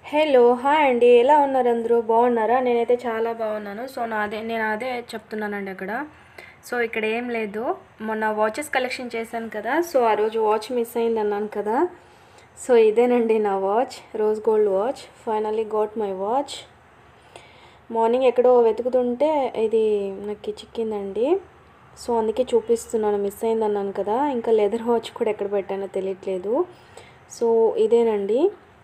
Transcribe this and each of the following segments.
hello hi అండి ఎలా ఉన్నారు అందరూ బాగున్నారా నేనైతే చాలా బాగున్నాను సో నాదే నేను అదే చెప్తున్నానండి అక్కడ సో ఇక్కడ ఏం లేదు మొన్న వాచెస్ కలెక్షన్ చేశాను కదా సో ఆ రోజు వాచ్ మిస్ అయింది అన్నాను కదా సో ఇదేనండి నా watch rose gold watch finally got my watch morning ఎక్కడో వెతుకుతుంటే ఇది నాకు చిక్కిందండి సో అందుకే చూపిస్తున్నాను మిస్ అయింది అన్నాను కదా ఇంకా లెదర్ వాచ్ కూడా ఎక్కడ పెట్టానో తెలియట్లేదు సో ఇదేనండి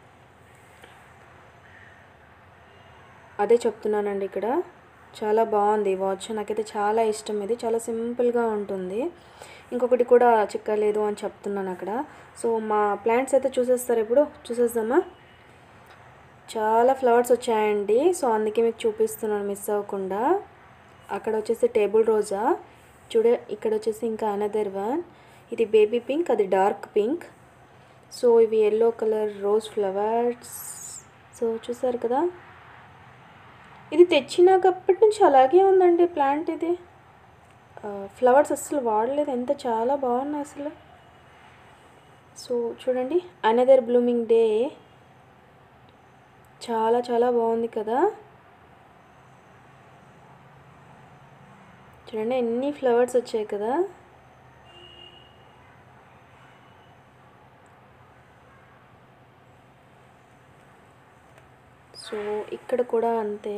అదే చెప్తున్నానండి ఇక్కడ చాలా బాగుంది ఈ వాచ్ నాకైతే చాలా ఇష్టం ఇది చాలా సింపుల్గా ఉంటుంది ఇంకొకటి కూడా చిక్కలేదు అని చెప్తున్నాను అక్కడ సో మా ప్లాంట్స్ అయితే చూసేస్తారు ఇప్పుడు చూసేద్దామా చాలా ఫ్లవర్స్ వచ్చాయండి సో అందుకే మీకు చూపిస్తున్నాను మిస్ అవ్వకుండా అక్కడ వచ్చేసి టేబుల్ రోజా చూడే ఇక్కడ వచ్చేసి ఇంకా అనదర్ వన్ ఇది బేబీ పింక్ అది డార్క్ పింక్ సో ఇవి yellow colour rose flowers so చూసారు కదా ఇది తెచ్చినాకప్పటి నుంచి అలాగే ఉందండి ప్లాంట్ ఇది ఫ్లవర్స్ అస్సలు వాడలేదు ఎంత చాలా బాగున్నాయి అసలు సో చూడండి అనదర్ బ్లూమింగ్ డే చాలా చాలా బాగుంది కదా చూడండి ఎన్ని ఫ్లవర్స్ వచ్చాయి కదా సో ఇక్కడ కూడా అంతే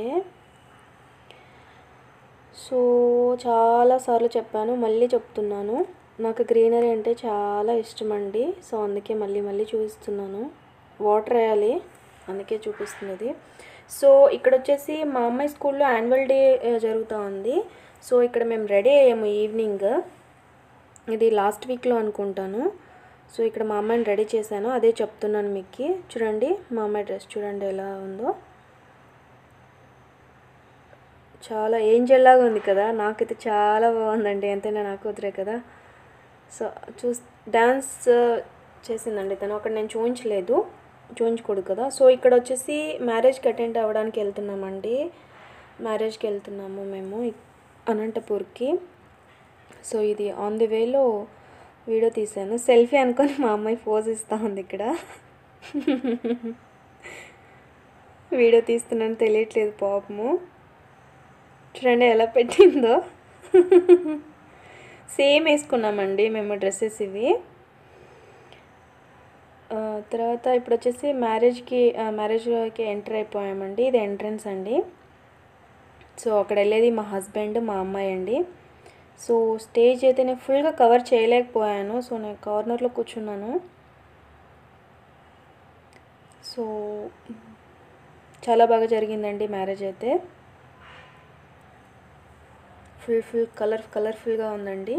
సో చాలాసార్లు చెప్పాను మళ్ళీ చెప్తున్నాను నాకు గ్రీనరీ అంటే చాలా ఇష్టం అండి సో అందుకే మళ్ళీ మళ్ళీ చూపిస్తున్నాను వాటర్ వేయాలి అందుకే చూపిస్తున్నది సో ఇక్కడ వచ్చేసి మా అమ్మాయి స్కూల్లో యాన్యువల్ డే జరుగుతూ ఉంది సో ఇక్కడ మేము రెడీ అయ్యాము ఈవినింగ్ ఇది లాస్ట్ వీక్లో అనుకుంటాను సో ఇక్కడ మా అమ్మాయిని రెడీ చేశాను అదే చెప్తున్నాను మీకు చూడండి మా అమ్మాయి డ్రెస్ చూడండి ఎలా ఉందో చాలా ఏంజల్ లాగా ఉంది కదా నాకైతే చాలా బాగుందండి ఎంతైనా నాకు కుదిరే కదా సో చూ డ్యాన్స్ చేసిందండి తను అక్కడ నేను చూపించలేదు చూపించకూడదు కదా సో ఇక్కడ వచ్చేసి మ్యారేజ్కి అటెండ్ అవ్వడానికి వెళ్తున్నామండి మ్యారేజ్కి వెళ్తున్నాము మేము అనంతపూర్కి సో ఇది ఆన్ ది వేలో వీడియో తీశాను సెల్ఫీ అనుకొని మా అమ్మాయి పోజ్ ఇస్తూ ఉంది ఇక్కడ వీడియో తీస్తున్నాను తెలియట్లేదు పాపము చూడండి ఎలా పెట్టిందో సేమ్ వేసుకున్నామండి మేము డ్రెస్సెస్ ఇవి తర్వాత ఇప్పుడు వచ్చేసి మ్యారేజ్కి మ్యారేజ్కి ఎంటర్ అయిపోయామండి ఇది ఎంట్రన్స్ అండి సో అక్కడ వెళ్ళేది మా హస్బెండ్ మా అమ్మాయి అండి సో స్టేజ్ అయితే నేను ఫుల్గా కవర్ చేయలేకపోయాను సో నేను కార్నర్లో కూర్చున్నాను సో చాలా బాగా జరిగిందండి మ్యారేజ్ అయితే ఫుల్ ఫుల్ కలర్ కలర్ఫుల్గా ఉందండి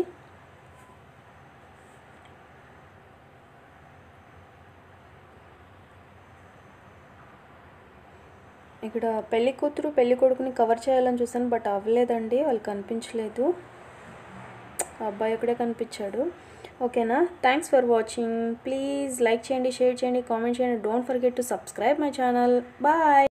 ఇక్కడ పెళ్లి కూతురు పెళ్లి కొడుకుని కవర్ చేయాలని చూసాను బట్ అవ్వలేదండి వాళ్ళు కనిపించలేదు అబ్బాయి ఒకడే కనిపించాడు ఓకేనా thanks for watching please like చేయండి షేర్ చేయండి కామెంట్ చేయండి don't forget to subscribe my channel bye